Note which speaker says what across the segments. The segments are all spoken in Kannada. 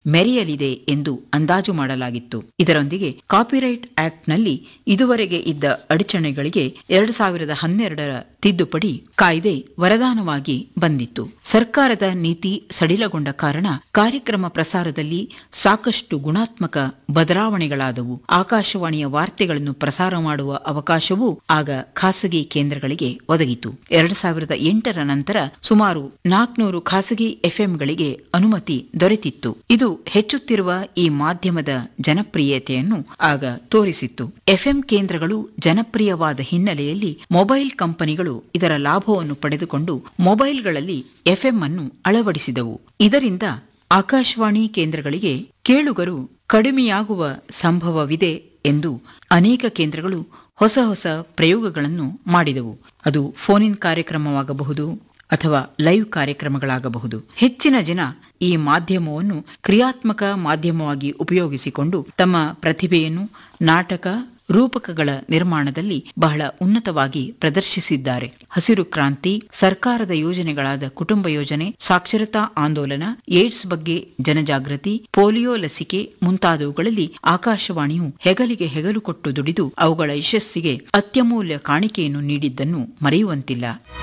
Speaker 1: ಮೆರೆಯಲಿದೆ ಎಂದು ಅಂದಾಜು ಮಾಡಲಾಗಿತ್ತು ಇದರೊಂದಿಗೆ ಕಾಪಿರೈಟ್ ಆಕ್ಟ್ನಲ್ಲಿ ಇದುವರೆಗೆ ಇದ್ದ ಅಡಚಣೆಗಳಿಗೆ ಎರಡು ಸಾವಿರದ ಹನ್ನೆರಡರ ತಿದ್ದುಪಡಿ ಕಾಯ್ದೆ ವರದಾನವಾಗಿ ಬಂದಿತ್ತು ಸರ್ಕಾರದ ನೀತಿ ಸಡಿಲಗೊಂಡ ಕಾರಣ ಕಾರ್ಯಕ್ರಮ ಪ್ರಸಾರದಲ್ಲಿ ಸಾಕಷ್ಟು ಗುಣಾತ್ಮಕ ಬದಲಾವಣೆಗಳಾದವು ಆಕಾಶವಾಣಿಯ ವಾರ್ತೆಗಳನ್ನು ಪ್ರಸಾರ ಮಾಡುವ ಅವಕಾಶವೂ ಆಗ ಖಾಸಗಿ ಕೇಂದ್ರಗಳಿಗೆ ಒದಗಿತು ಎರಡು ಸಾವಿರದ ಎಂಟರ ನಂತರ ಸುಮಾರು ನಾಲ್ಕುನೂರು ಖಾಸಗಿ ಎಫ್ಎಂಗಳಿಗೆ ಅನುಮತಿ ದೊರೆತಿತ್ತು ಇದು ಹೆಚ್ಚುತ್ತಿರುವ ಈ ಮಾಧ್ಯಮದ ಜನಪ್ರಿಯತೆಯನ್ನು ಆಗ ತೋರಿಸಿತ್ತು ಎಫ್ಎಂ ಕೇಂದ್ರಗಳು ಜನಪ್ರಿಯವಾದ ಹಿನ್ನೆಲೆಯಲ್ಲಿ ಮೊಬೈಲ್ ಕಂಪನಿಗಳು ಇದರ ಲಾಭವನ್ನು ಪಡೆದುಕೊಂಡು ಮೊಬೈಲ್ಗಳಲ್ಲಿ ಎಫ್ಎಂ ಅನ್ನು ಅಳವಡಿಸಿದವು ಇದರಿಂದ ಆಕಾಶವಾಣಿ ಕೇಂದ್ರಗಳಿಗೆ ಕೇಳುಗರು ಕಡಿಮೆಯಾಗುವ ಸಂಭವವಿದೆ ಎಂದು ಅನೇಕ ಕೇಂದ್ರಗಳು ಹೊಸ ಹೊಸ ಪ್ರಯೋಗಗಳನ್ನು ಮಾಡಿದವು ಅದು ಫೋನ್ ಇನ್ ಕಾರ್ಯಕ್ರಮವಾಗಬಹುದು ಅಥವಾ ಲೈವ್ ಕಾರ್ಯಕ್ರಮಗಳಾಗಬಹುದು ಹೆಚ್ಚಿನ ಜನ ಈ ಮಾಧ್ಯಮವನ್ನು ಕ್ರಿಯಾತ್ಮಕ ಮಾಧ್ಯಮವಾಗಿ ಉಪಯೋಗಿಸಿಕೊಂಡು ತಮ್ಮ ಪ್ರತಿಭೆಯನ್ನು ನಾಟಕ ರೂಪಕಗಳ ನಿರ್ಮಾಣದಲ್ಲಿ ಬಹಳ ಉನ್ನತವಾಗಿ ಪ್ರದರ್ಶಿಸಿದ್ದಾರೆ ಹಸಿರು ಕ್ರಾಂತಿ ಸರ್ಕಾರದ ಯೋಜನೆಗಳಾದ ಕುಟುಂಬ ಯೋಜನೆ ಸಾಕ್ಷರತಾ ಆಂದೋಲನ ಏಡ್ಸ್ ಬಗ್ಗೆ ಜನಜಾಗೃತಿ ಪೋಲಿಯೋ ಲಸಿಕೆ ಮುಂತಾದವುಗಳಲ್ಲಿ ಆಕಾಶವಾಣಿಯು ಹೆಗಲಿಗೆ ಹೆಗಲು ಕೊಟ್ಟು ದುಡಿದು ಅವುಗಳ ಯಶಸ್ಸಿಗೆ ಅತ್ಯಮೂಲ್ಯ ಕಾಣಿಕೆಯನ್ನು ನೀಡಿದ್ದನ್ನು ಮರೆಯುವಂತಿಲ್ಲ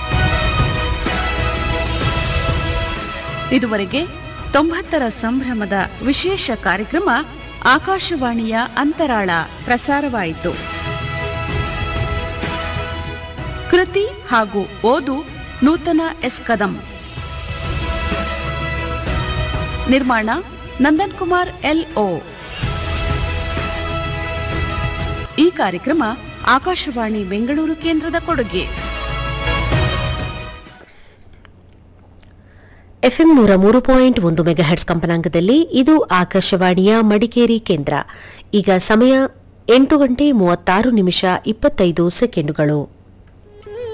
Speaker 2: ಇದುವರೆಗೆ ತೊಂಬತ್ತರ ಸಂಭ್ರಮದ ವಿಶೇಷ ಕಾರ್ಯಕ್ರಮ ಆಕಾಶವಾಣಿಯ ಅಂತರಾಳ ಪ್ರಸಾರವಾಯಿತು ಕೃತಿ ಹಾಗೂ ಓದು ನೂತನ ಎಸ್ ಕದಂ ನಿರ್ಮಾಣ ನಂದನ್ ಕುಮಾರ್ ಎಲ್ ಓ ಈ ಕಾರ್ಯಕ್ರಮ ಆಕಾಶವಾಣಿ ಬೆಂಗಳೂರು ಕೇಂದ್ರದ ಕೊಡುಗೆ
Speaker 3: ಎಫ್ಎಂ ನೂರ ಮೂರು ಪಾಯಿಂಟ್ ಒಂದು ಮೆಗಾಹೆಟ್ಸ್ ಕಂಪನಾಂಕದಲ್ಲಿ ಇದು ಆಕಾಶವಾಣಿಯ ಮಡಿಕೇರಿ ಕೇಂದ್ರ ಈಗ ಸಮಯ ಎಂಟು ಗಂಟೆ ಮೂವತ್ತಾರು ನಿಮಿಷ ಇಪ್ಪತ್ತೈದು ಸೆಕೆಂಡುಗಳು